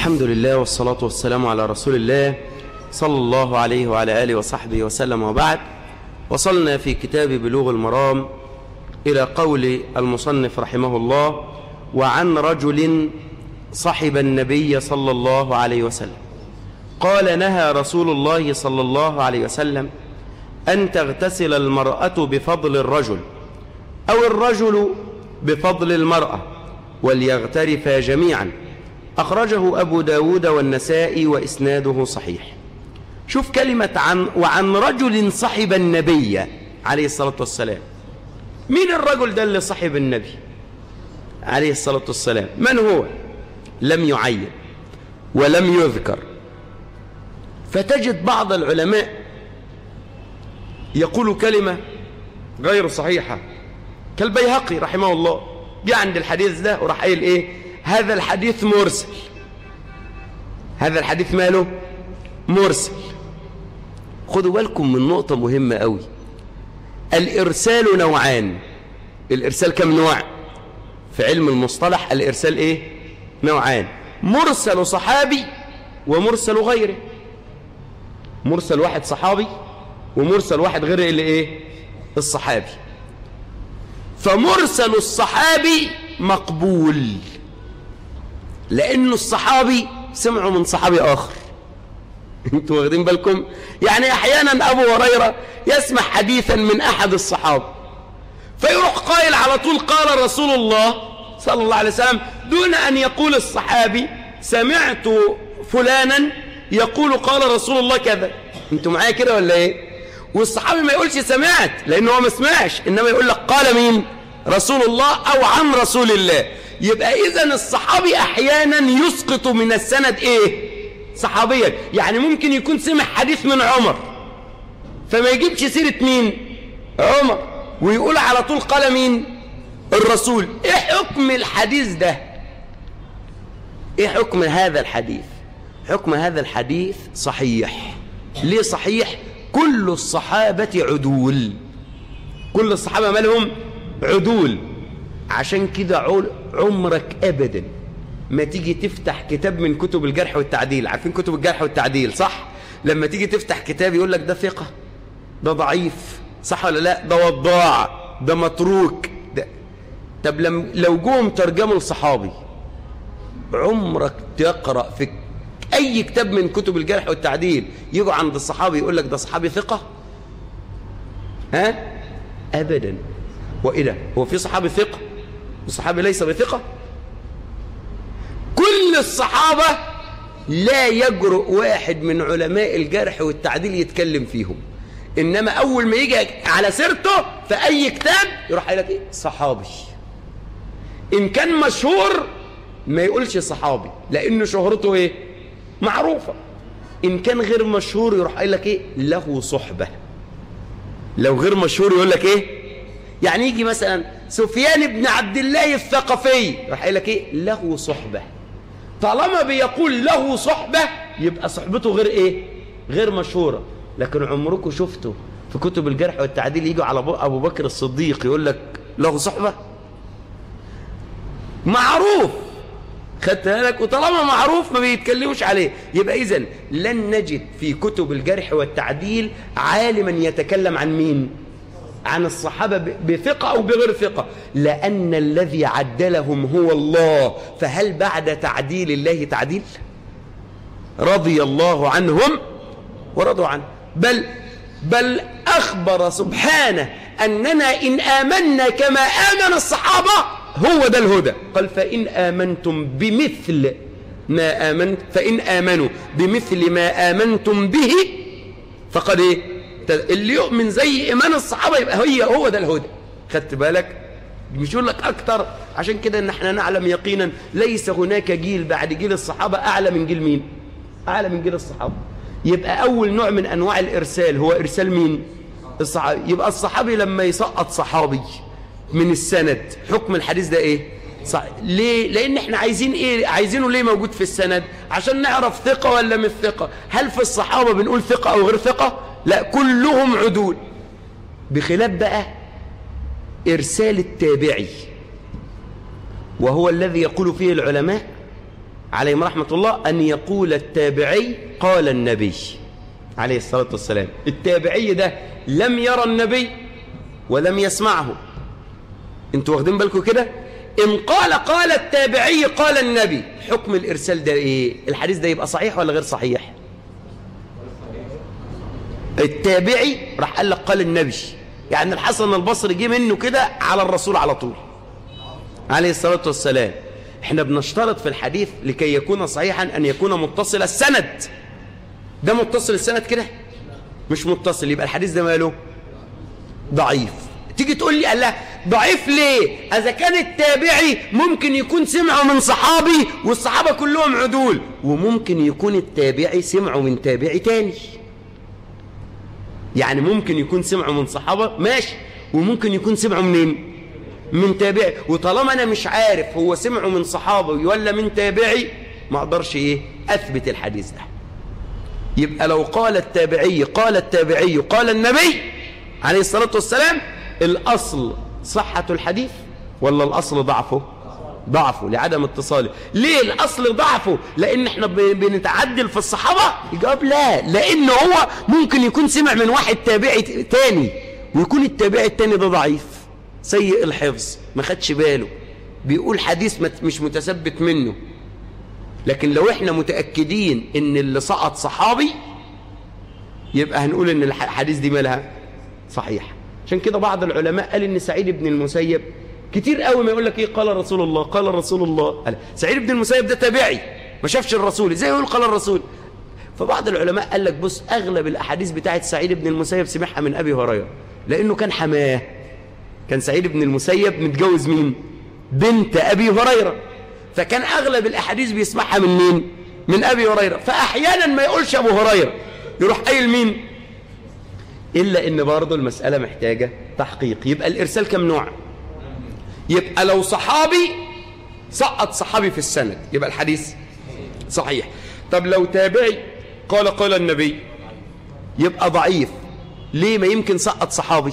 الحمد لله والصلاة والسلام على رسول الله صلى الله عليه وعلى آله وصحبه وسلم وبعد وصلنا في كتاب بلوغ المرام إلى قول المصنف رحمه الله وعن رجل صحب النبي صلى الله عليه وسلم قال نهى رسول الله صلى الله عليه وسلم أن تغتسل المرأة بفضل الرجل أو الرجل بفضل المرأة وليغترفا جميعا أخرجه أبو داود والنسائي وإسناده صحيح شوف كلمة عن وعن رجل صحب النبي عليه الصلاة والسلام مين الرجل ده اللي صحب النبي عليه الصلاة والسلام من هو لم يعين ولم يذكر فتجد بعض العلماء يقول كلمة غير صحيحة كالبيهقي رحمه الله جاء عند الحديث ده وراح قايل ايه هذا الحديث مرسل هذا الحديث ماله مرسل خدوا بالكم من نقطة مهمة قوي الإرسال نوعان الإرسال كم نوع في علم المصطلح الإرسال إيه نوعان مرسل صحابي ومرسل غيره مرسل واحد صحابي ومرسل واحد غير اللي إيه الصحابي فمرسل الصحابي مقبول لأنه الصحابي سمعوا من صحابي آخر انتوا واخدين بالكم يعني أحيانا أبو هريرة يسمع حديثا من أحد الصحابة فيروح قائل على طول قال رسول الله صلى الله عليه وسلم دون أن يقول الصحابي سمعت فلانا يقول قال رسول الله كذا انتوا معايا كده ولا ايه والصحابي ما يقولش سمعت لأنه هو ما سمعش إنما يقول لك قال مين رسول الله أو عن رسول الله يبقى إذا الصحابي أحيانا يسقط من السند إيه صحابيا يعني ممكن يكون سمع حديث من عمر فما يجيبش سيرة مين عمر ويقول على طول قال مين الرسول ايه حكم الحديث ده ايه حكم هذا الحديث حكم هذا الحديث صحيح ليه صحيح كل الصحابة عدول كل الصحابة مالهم عدول عشان كده عمرك أبدا ما تيجي تفتح كتاب من كتب الجرح والتعديل عارفين كتب الجرح والتعديل صح لما تيجي تفتح كتاب يقول لك ده ثقة ده ضعيف صح ولا لا ده وضاع ده متروك ده طب لم لو جوهم ترجموا لصحابي عمرك تقرأ في أي كتاب من كتب الجرح والتعديل يجوا عند الصحابي يقول لك ده صحابي ثقة ها أبدا وإيه هو في صحابي ثقة والصحابي ليس بثقة كل الصحابة لا يجرؤ واحد من علماء الجرح والتعديل يتكلم فيهم إنما أول ما يجي على سيرته في أي كتاب يروح قايل لك إيه صحابي إن كان مشهور ما يقولش صحابي لأن شهرته إيه معروفة إن كان غير مشهور يروح قايل لك إيه له صحبة لو غير مشهور يقول لك إيه يعني يجي مثلا سفيان بن عبد الله الثقفي راح قايل لك ايه له صحبه طالما بيقول له صحبه يبقى صحبته غير ايه غير مشهوره لكن عمركم شفتوا في كتب الجرح والتعديل يجوا على ابو بكر الصديق يقول لك له صحبه معروف خدت بالك وطالما معروف ما بيتكلموش عليه يبقى اذا لن نجد في كتب الجرح والتعديل عالما يتكلم عن مين عن الصحابة بثقة أو بغير ثقة لأن الذي عدلهم هو الله فهل بعد تعديل الله تعديل رضي الله عنهم ورضوا عنه بل بل أخبر سبحانه أننا إن آمنا كما آمن الصحابة هو ده الهدى قال فإن آمنتم بمثل ما آمنت فإن آمنوا بمثل ما آمنتم به فقد إيه اللي يؤمن زي إيمان الصحابة يبقى هي هو ده الهدى خدت بالك مش يقول لك أكتر عشان كده إن احنا نعلم يقينا ليس هناك جيل بعد جيل الصحابة أعلى من جيل مين أعلى من جيل الصحابة يبقى أول نوع من أنواع الإرسال هو إرسال مين الصحابي يبقى الصحابي لما يسقط صحابي من السند حكم الحديث ده إيه صح. ليه لأن احنا عايزين إيه عايزينه ليه موجود في السند عشان نعرف ثقة ولا مش ثقة هل في الصحابة بنقول ثقة أو غير ثقة لا كلهم عدول بخلاف بقى إرسال التابعي وهو الذي يقول فيه العلماء عليهم رحمة الله أن يقول التابعي قال النبي عليه الصلاة والسلام التابعي ده لم يرى النبي ولم يسمعه انتوا واخدين بالكم كده إن قال قال التابعي قال النبي حكم الإرسال ده إيه الحديث ده يبقى صحيح ولا غير صحيح التابعي راح قال لك قال النبي يعني الحسن البصري جه منه كده على الرسول على طول عليه الصلاة والسلام احنا بنشترط في الحديث لكي يكون صحيحا أن يكون متصل السند ده متصل السند كده مش متصل يبقى الحديث ده ماله ضعيف تيجي تقول لي قال لا ضعيف ليه اذا كان التابعي ممكن يكون سمعه من صحابي والصحابه كلهم عدول وممكن يكون التابعي سمعه من تابعي تاني يعني ممكن يكون سمعه من صحابه ماشي وممكن يكون سمعه منين من تابعي وطالما انا مش عارف هو سمعه من صحابه ولا من تابعي ما اقدرش ايه اثبت الحديث ده يبقى لو قال التابعي قال التابعي قال النبي عليه الصلاة والسلام الأصل صحة الحديث ولا الأصل ضعفه ضعفه لعدم اتصاله ليه الأصل ضعفه لأن احنا بنتعدل في الصحابة الجواب لا لأن هو ممكن يكون سمع من واحد تابعي تاني ويكون التابعي التاني ده ضعيف سيء الحفظ ما خدش باله بيقول حديث مش متثبت منه لكن لو احنا متأكدين ان اللي سقط صحابي يبقى هنقول ان الحديث دي مالها صحيح عشان كده بعض العلماء قال ان سعيد بن المسيب كتير قوي ما يقول لك ايه قال رسول الله قال رسول الله قال سعيد بن المسيب ده تابعي ما شافش الرسول ازاي يقول قال الرسول فبعض العلماء قال لك بص اغلب الاحاديث بتاعت سعيد بن المسيب سمعها من ابي هريره لانه كان حماه كان سعيد بن المسيب متجوز مين بنت ابي هريره فكان اغلب الاحاديث بيسمعها من مين من ابي هريره فاحيانا ما يقولش ابو هريره يروح قايل مين الا ان برضه المساله محتاجه تحقيق يبقى الارسال كم نوع يبقى لو صحابي سقط صحابي في السند يبقى الحديث صحيح طب لو تابعي قال قال النبي يبقى ضعيف ليه ما يمكن سقط صحابي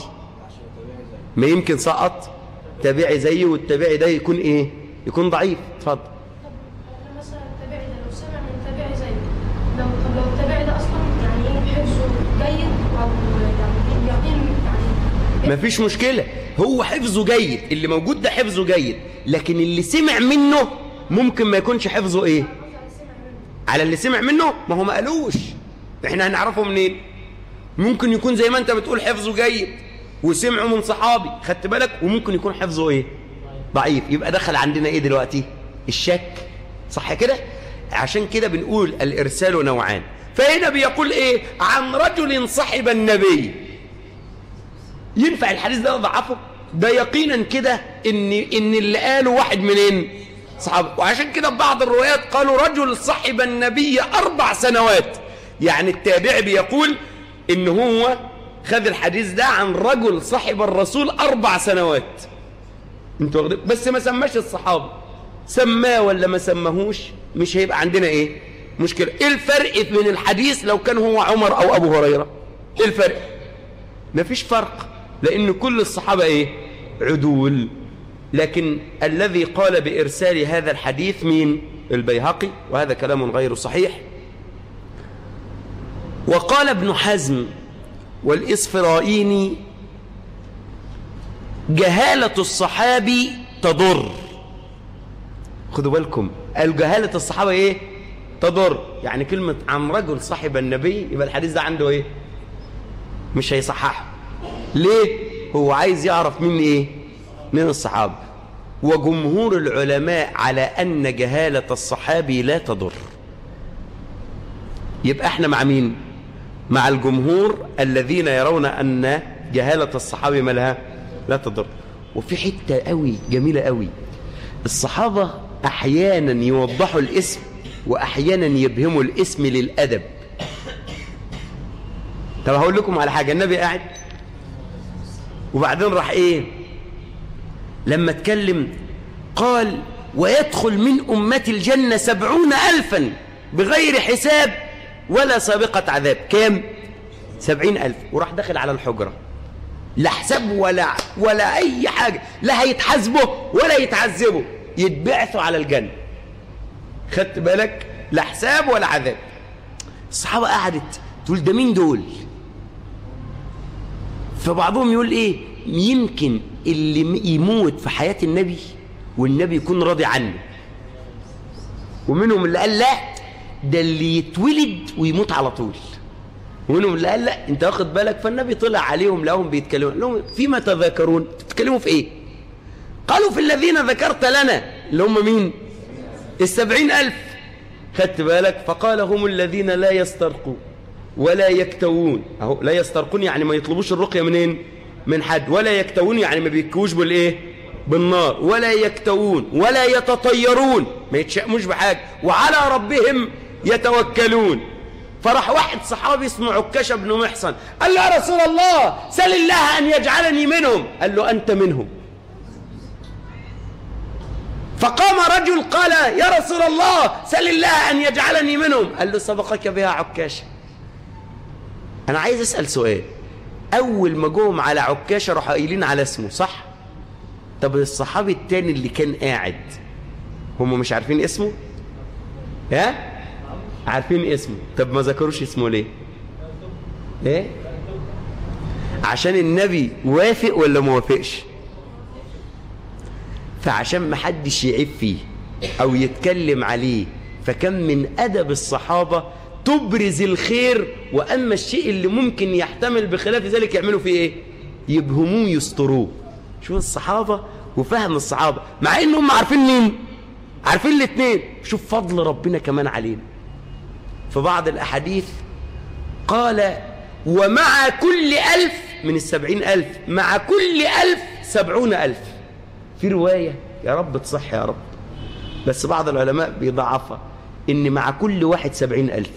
ما يمكن سقط تابعي زيه والتابعي ده يكون ايه يكون ضعيف اتفضل مثلا التابعي ده لو سمع من تابعي زيه لو طب لو التابعي ده اصلا يعني ايه حفظه جيد او يعني يقين يعني مفيش مشكلة هو حفظه جيد اللي موجود ده حفظه جيد لكن اللي سمع منه ممكن ما يكونش حفظه ايه على اللي سمع منه ما هو ما قالوش احنا هنعرفه منين ممكن يكون زي ما انت بتقول حفظه جيد وسمعه من صحابي خدت بالك وممكن يكون حفظه ايه ضعيف يبقى دخل عندنا ايه دلوقتي الشك صح كده عشان كده بنقول الارسال نوعان فهنا بيقول ايه عن رجل صحب النبي ينفع الحديث ده ضعفه ده يقينا كده ان ان اللي قاله واحد منين صحابه وعشان كده في بعض الروايات قالوا رجل صحب النبي اربع سنوات يعني التابع بيقول ان هو خد الحديث ده عن رجل صحب الرسول اربع سنوات انتوا واخدين بس ما سماش الصحابه سماه ولا ما سماهوش مش هيبقى عندنا ايه مشكله ايه الفرق بين الحديث لو كان هو عمر او ابو هريره ايه الفرق مفيش فرق لان كل الصحابه ايه عدول لكن الذي قال بارسال هذا الحديث مين البيهقي وهذا كلام غير صحيح وقال ابن حزم والإصفرائيني جهالة الصحابي تضر خدوا بالكم قال جهالة الصحابة ايه تضر يعني كلمة عن رجل صاحب النبي يبقى الحديث ده عنده ايه مش هيصححه ليه هو عايز يعرف مين ايه من الصحابة وجمهور العلماء على أن جهالة الصحابي لا تضر يبقى احنا مع مين مع الجمهور الذين يرون أن جهالة الصحابي مالها لا تضر وفي حتة قوي جميلة قوي الصحابة أحيانا يوضحوا الاسم وأحيانا يبهموا الاسم للأدب طب هقول لكم على حاجة النبي قاعد وبعدين راح ايه لما اتكلم قال ويدخل من أمة الجنة سبعون ألفا بغير حساب ولا سابقة عذاب كام سبعين ألف وراح داخل على الحجرة لا حساب ولا, ولا أي حاجة لا هيتحاسبوا ولا يتعذبوا يتبعثوا على الجنة خدت بالك لا حساب ولا عذاب الصحابة قعدت تقول ده مين دول فبعضهم يقول ايه يمكن اللي م- يموت في حياة النبي والنبي يكون راضي عنه ومنهم اللي قال لا ده اللي يتولد ويموت على طول ومنهم اللي قال لا انت واخد بالك فالنبي طلع عليهم لهم بيتكلموا قال لهم فيما تذاكرون تتكلموا في ايه قالوا في الذين ذكرت لنا اللي هم مين السبعين ألف خدت بالك فقال هم الذين لا يسترقون ولا يكتوون اهو لا يسترقون يعني ما يطلبوش الرقية منين من حد ولا يكتوون يعني ما بيكوش بالايه بالنار ولا يكتوون ولا يتطيرون ما يتشأموش بحاجة وعلى ربهم يتوكلون فراح واحد صحابي اسمه عكاشة بن محصن قال له يا رسول الله سل الله أن يجعلني منهم قال له أنت منهم فقام رجل قال يا رسول الله سل الله أن يجعلني منهم قال له سبقك بها عكاشة أنا عايز أسأل سؤال أول ما جوهم على عكاشة راحوا قايلين على اسمه صح طب الصحابي التاني اللي كان قاعد هم مش عارفين اسمه ها عارفين اسمه طب ما ذكروش اسمه ليه ايه عشان النبي وافق ولا ما وافقش فعشان ما حدش يعيب فيه او يتكلم عليه فكان من ادب الصحابه تبرز الخير واما الشيء اللي ممكن يحتمل بخلاف ذلك يعملوا فيه ايه يبهموه يستروه شوف الصحابه وفهم الصحابه مع انهم عارفين مين عارفين الاثنين شوف فضل ربنا كمان علينا في بعض الاحاديث قال ومع كل ألف من السبعين ألف مع كل ألف سبعون ألف في رواية يا رب تصح يا رب بس بعض العلماء بيضعفها إن مع كل واحد سبعين ألف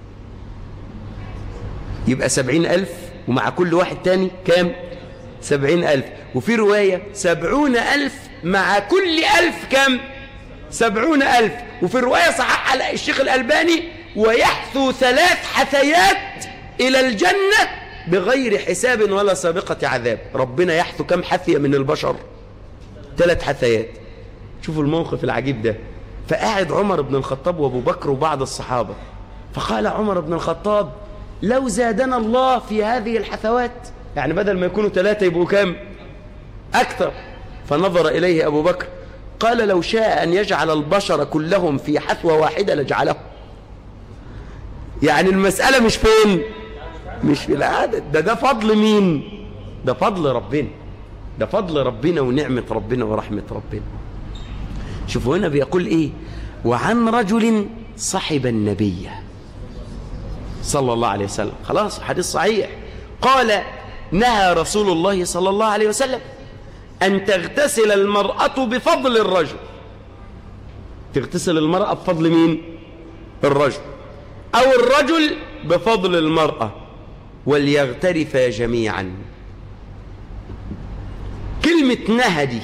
يبقى سبعين ألف ومع كل واحد تاني كام سبعين ألف وفي رواية سبعون ألف مع كل ألف كام سبعون ألف وفي رواية صحح على الشيخ الألباني ويحثو ثلاث حثيات إلى الجنة بغير حساب ولا سابقة عذاب ربنا يحثو كم حثية من البشر ثلاث حثيات شوفوا الموقف العجيب ده فقاعد عمر بن الخطاب وابو بكر وبعض الصحابة فقال عمر بن الخطاب لو زادنا الله في هذه الحثوات يعني بدل ما يكونوا ثلاثة يبقوا كام أكثر فنظر إليه أبو بكر قال لو شاء أن يجعل البشر كلهم في حثوة واحدة لجعله يعني المسألة مش فين مش في العدد ده ده فضل مين ده فضل ربنا ده فضل ربنا ونعمة ربنا ورحمة ربنا شوفوا هنا بيقول ايه وعن رجل صحب النبي صلى الله عليه وسلم خلاص حديث صحيح قال نهى رسول الله صلى الله عليه وسلم أن تغتسل المرأة بفضل الرجل تغتسل المرأة بفضل مين الرجل أو الرجل بفضل المرأة وليغترفا جميعا كلمة نهى دي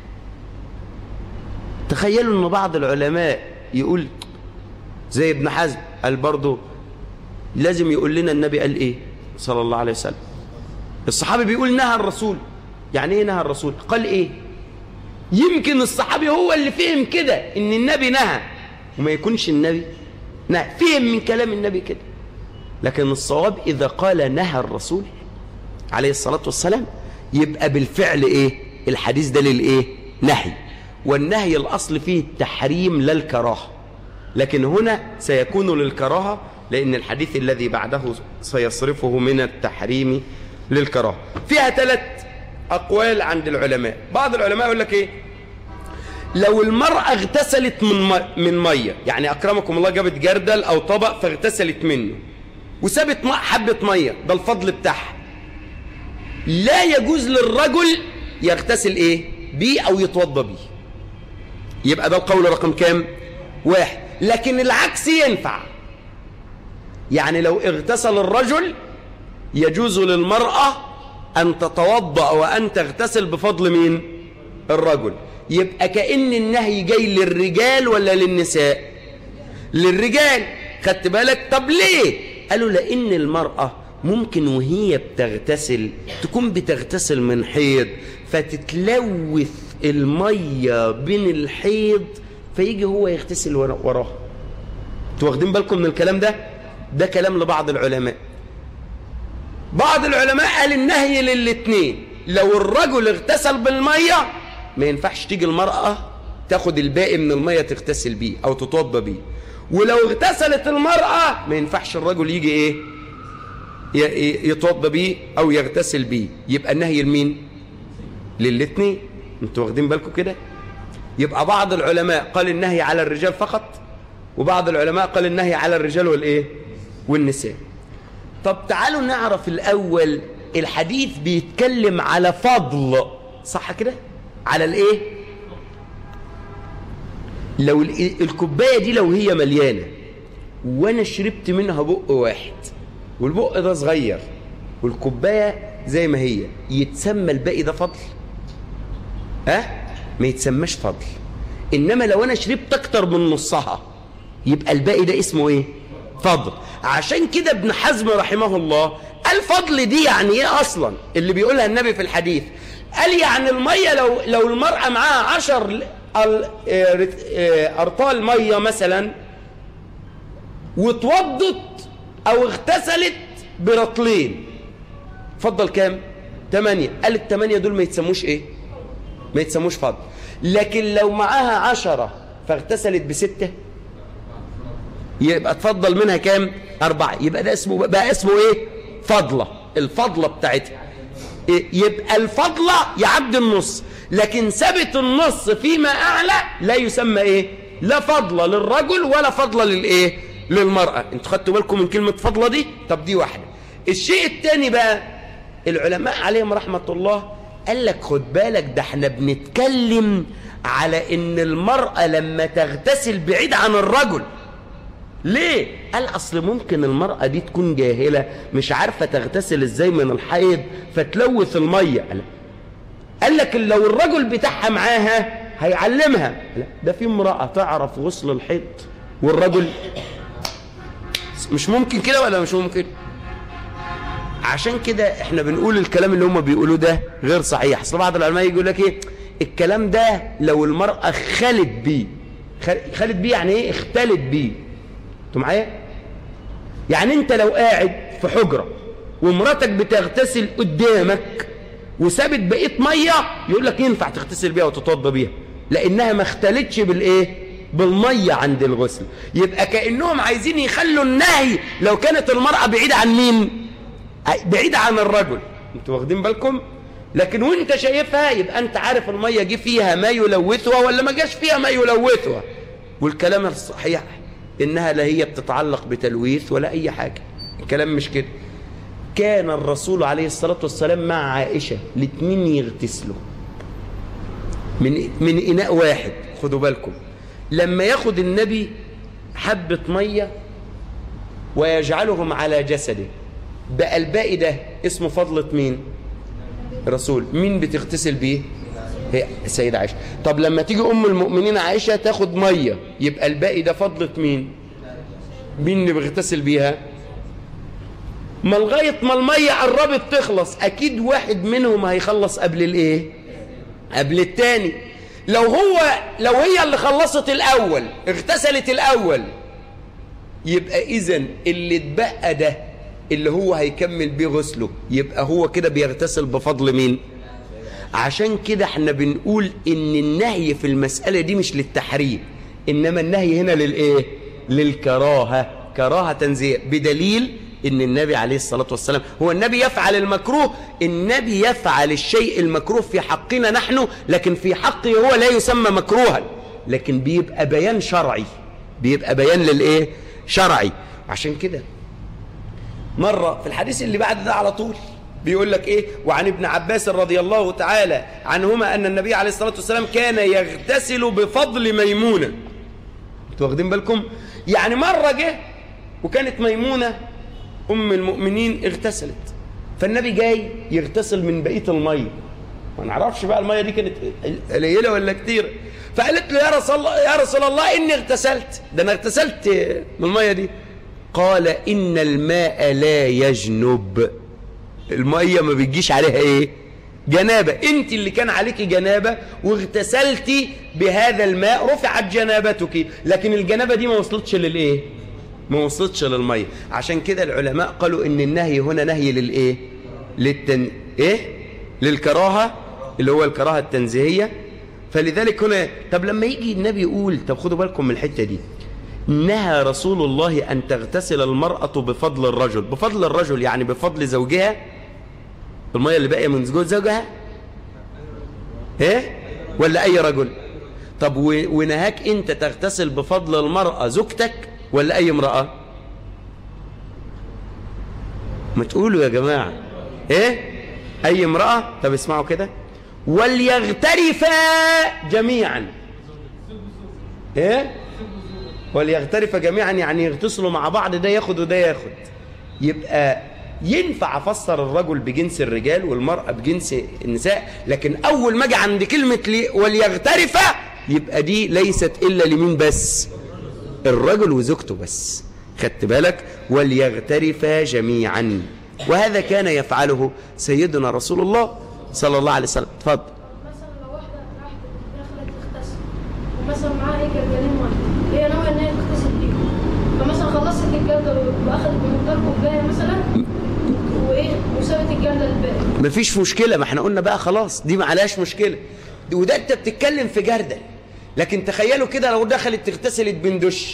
تخيلوا أن بعض العلماء يقول زي ابن حزم قال برضه لازم يقول لنا النبي قال ايه صلى الله عليه وسلم الصحابي بيقول نهى الرسول يعني ايه نهى الرسول قال ايه يمكن الصحابي هو اللي فهم كده ان النبي نهى وما يكونش النبي نهى فهم من كلام النبي كده لكن الصواب اذا قال نهى الرسول عليه الصلاة والسلام يبقى بالفعل ايه الحديث ده للايه نهي والنهي الاصل فيه التحريم لا الكراهه لكن هنا سيكون للكراهه لأن الحديث الذي بعده سيصرفه من التحريم للكراهة فيها ثلاث أقوال عند العلماء بعض العلماء يقول لك إيه لو المرأة اغتسلت من مي من مية يعني أكرمكم الله جابت جردل أو طبق فاغتسلت منه وسابت حبة مية ده الفضل بتاعها لا يجوز للرجل يغتسل إيه بيه أو يتوضى بيه يبقى ده القول رقم كام واحد لكن العكس ينفع يعني لو اغتسل الرجل يجوز للمرأة أن تتوضأ وأن تغتسل بفضل مين الرجل يبقى كأن النهي جاي للرجال ولا للنساء للرجال خدت بالك طب ليه قالوا لأن المرأة ممكن وهي بتغتسل تكون بتغتسل من حيض فتتلوث المية بين الحيض فيجي هو يغتسل ورا- وراها انتوا واخدين بالكم من الكلام ده ده كلام لبعض العلماء بعض العلماء قال النهي للاتنين لو الرجل اغتسل بالمية ما ينفعش تيجي المرأة تاخد الباقي من المية تغتسل بيه او تتوضى بيه ولو اغتسلت المرأة ما ينفعش الرجل يجي ايه ي- ي- يتوضى بيه او يغتسل بيه يبقى النهي لمين للاتنين انتوا واخدين بالكم كده يبقى بعض العلماء قال النهي على الرجال فقط وبعض العلماء قال النهي على الرجال والايه والنساء طب تعالوا نعرف الاول الحديث بيتكلم على فضل صح كده على الايه لو ال- الكوبايه دي لو هي مليانه وانا شربت منها بق واحد والبق ده صغير والكوبايه زي ما هي يتسمى الباقي ده فضل ها ما يتسماش فضل انما لو انا شربت اكتر من نصها يبقى الباقي ده اسمه ايه فضل عشان كده ابن حزم رحمه الله الفضل دي يعني ايه اصلا اللي بيقولها النبي في الحديث قال يعني الميه لو لو المراه معاها عشر ل- ال- آه، رت- آه، ارطال ميه مثلا واتوضت او اغتسلت برطلين فضل كام تمانية قال التمانية دول ما يتسموش ايه ما يتسموش فضل لكن لو معاها عشرة فاغتسلت بستة يبقى تفضل منها كام أربعة يبقى ده اسمه بقى اسمه ايه فضلة الفضلة بتاعتها إيه؟ يبقى الفضلة يعدي النص لكن ثبت النص فيما أعلى لا يسمى ايه لا فضلة للرجل ولا فضلة للايه للمرأة انتوا خدتوا بالكم من كلمة فضلة دي طب دي واحدة الشيء الثاني بقى العلماء عليهم رحمة الله قال لك خد بالك ده احنا بنتكلم على ان المرأة لما تغتسل بعيد عن الرجل ليه؟ قال أصل ممكن المرأة دي تكون جاهلة مش عارفة تغتسل ازاي من الحيض فتلوث المية قال, قال لك لو الرجل بتاعها معاها هيعلمها لا ده في امرأة تعرف غسل الحيض والرجل مش ممكن كده ولا مش ممكن عشان كده احنا بنقول الكلام اللي هم بيقولوه ده غير صحيح اصل بعض العلماء يقول لك ايه الكلام ده لو المرأة خلت بيه خل- خلت بيه يعني ايه اختلت بيه انتوا معايا يعني انت لو قاعد في حجرة ومراتك بتغتسل قدامك وسابت بقيه ميه يقول لك ينفع تغتسل بيها وتتوضى بيها لانها ما اختلتش بالايه بالميه عند الغسل يبقى كانهم عايزين يخلوا النهي لو كانت المراه بعيده عن مين بعيده عن الرجل انتوا واخدين بالكم لكن وانت شايفها يبقى انت عارف الميه جه فيها ما يلوثها ولا ما جاش فيها ما يلوثها والكلام الصحيح انها لا هي بتتعلق بتلويث ولا اي حاجه الكلام مش كده كان الرسول عليه الصلاة والسلام مع عائشة الاثنين يغتسلوا من من إناء واحد خدوا بالكم لما ياخد النبي حبة مية ويجعلهم على جسده بقى الباقي ده اسمه فضلة مين رسول مين بتغتسل بيه هي السيدة عائشة طب لما تيجي أم المؤمنين عائشة تاخد مية يبقى الباقي ده فضلة مين مين اللي بيغتسل بيها ما لغايه ما الميه قربت تخلص اكيد واحد منهم هيخلص قبل الايه قبل التاني لو هو لو هي اللي خلصت الاول اغتسلت الاول يبقى اذا اللي اتبقى ده اللي هو هيكمل بيه غسله يبقى هو كده بيغتسل بفضل مين عشان كده احنا بنقول ان النهي في المسألة دي مش للتحريم انما النهي هنا للايه للكراهة كراهة تنزيه بدليل ان النبي عليه الصلاة والسلام هو النبي يفعل المكروه النبي يفعل الشيء المكروه في حقنا نحن لكن في حقه هو لا يسمى مكروها لكن بيبقى بيان شرعي بيبقى بيان للايه شرعي عشان كده مرة في الحديث اللي بعد ده على طول بيقول لك ايه وعن ابن عباس رضي الله تعالى عنهما ان النبي عليه الصلاة والسلام كان يغتسل بفضل ميمونة انتوا واخدين بالكم يعني مرة جه وكانت ميمونة ام المؤمنين اغتسلت فالنبي جاي يغتسل من بقية المية ما نعرفش بقى المية دي كانت قليلة ولا كتير فقالت له يا رسول الله يا رسول الله اني اغتسلت ده انا اغتسلت من المية دي قال ان الماء لا يجنب المية ما بتجيش عليها ايه جنابة انت اللي كان عليك جنابة واغتسلتي بهذا الماء رفعت جنابتك لكن الجنابة دي ما وصلتش للايه ما وصلتش للمية عشان كده العلماء قالوا ان النهي هنا نهي للايه للتن... ايه للكراهة اللي هو الكراهة التنزيهية فلذلك هنا طب لما يجي النبي يقول طب خدوا بالكم من الحتة دي نهى رسول الله أن تغتسل المرأة بفضل الرجل بفضل الرجل يعني بفضل زوجها المية اللي باقية من زوج زوجها ايه ولا أي رجل طب و- ونهاك أنت تغتسل بفضل المرأة زوجتك ولا أي امرأة ما تقولوا يا جماعة ايه أي امرأة طب اسمعوا كده وليغترفا جميعا ايه وليغترف جميعا يعني يغتسلوا مع بعض ده ياخد وده ياخد يبقى ينفع افسر الرجل بجنس الرجال والمرأة بجنس النساء لكن اول ما اجي عند كلمة لي وليغترف يبقى دي ليست الا لمين بس الرجل وزوجته بس خدت بالك وليغترفا جميعا وهذا كان يفعله سيدنا رسول الله صلى الله عليه وسلم اتفضل مثلا لو واحدة راحت دخلت تغتسل ومثلا معاها هيك جرجالين مية هي ناوية إن هي تغتسل بيهم فمثلا خلصت الجردل وأخدت بمقدار كوباية مثلا وإيه وسابت الجردل الباقي مفيش مشكلة ما احنا قلنا بقى خلاص دي ما عليهاش مشكلة وده انت بتتكلم في جردل لكن تخيلوا كده لو دخلت تغتسلت بين دش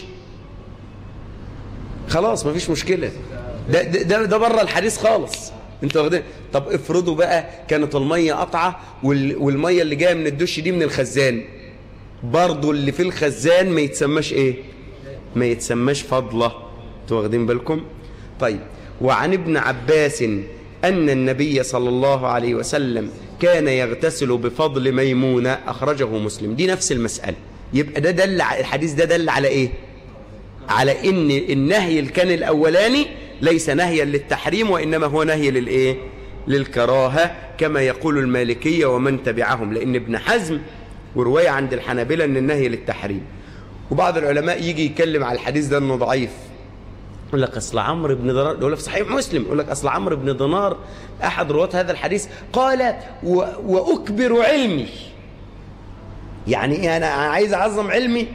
خلاص مفيش مشكلة ده ده ده, ده بره الحديث خالص انت واخدين طب افرضوا بقى كانت المية قطعة وال والمية اللي جاية من الدش دي من الخزان برضو اللي في الخزان ما يتسماش ايه ما يتسماش فضلة انتوا واخدين بالكم طيب وعن ابن عباس أن النبي صلى الله عليه وسلم كان يغتسل بفضل ميمونة أخرجه مسلم دي نفس المسألة يبقى ده دل ع- الحديث ده دل على إيه على إن النهي اللي كان الأولاني ليس نهيا للتحريم وإنما هو نهي للإيه للكراهة كما يقول المالكية ومن تبعهم لأن ابن حزم ورواية عند الحنابلة أن النهي للتحريم وبعض العلماء يجي يتكلم على الحديث ده أنه ضعيف يقول لك اصل عمرو بن دينار يقول لك في صحيح مسلم يقول لك اصل عمرو بن دينار احد رواه هذا الحديث قال و... واكبر علمي يعني ايه انا عايز اعظم علمي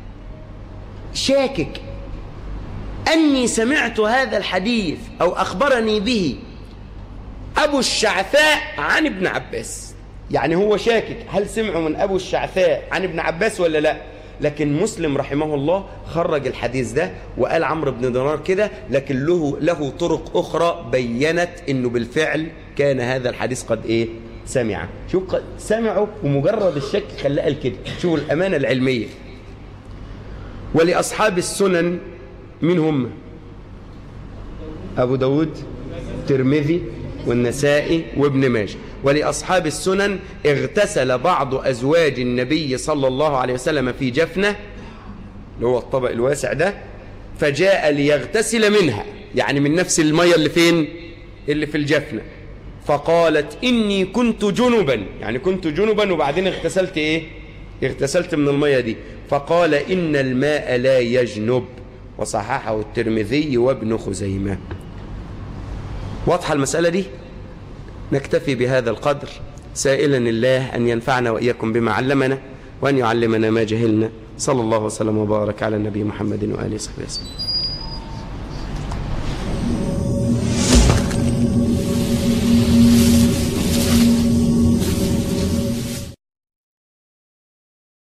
شاكك اني سمعت هذا الحديث او اخبرني به ابو الشعثاء عن ابن عباس يعني هو شاكك هل سمعوا من ابو الشعثاء عن ابن عباس ولا لا لكن مسلم رحمه الله خرج الحديث ده وقال عمرو بن دينار كده لكن له له طرق اخرى بينت انه بالفعل كان هذا الحديث قد ايه سمع شوف قد سمعوا ومجرد الشك خلاه قال كده شوفوا الامانه العلميه ولاصحاب السنن من هم أبو داود الترمذي والنسائي وابن ماجه ولأصحاب السنن اغتسل بعض أزواج النبي صلى الله عليه وسلم في جفنة اللي هو الطبق الواسع ده فجاء ليغتسل منها يعني من نفس المية اللي فين اللي في الجفنة فقالت إني كنت جنبا يعني كنت جنبا وبعدين اغتسلت إيه اغتسلت من المية دي فقال إن الماء لا يجنب وصححه الترمذي وابن خزيمة واضحة المسألة دي نكتفي بهذا القدر سائلا الله أن ينفعنا وإياكم بما علمنا وأن يعلمنا ما جهلنا صلى الله وسلم وبارك على النبي محمد وآله وصحبه وسلم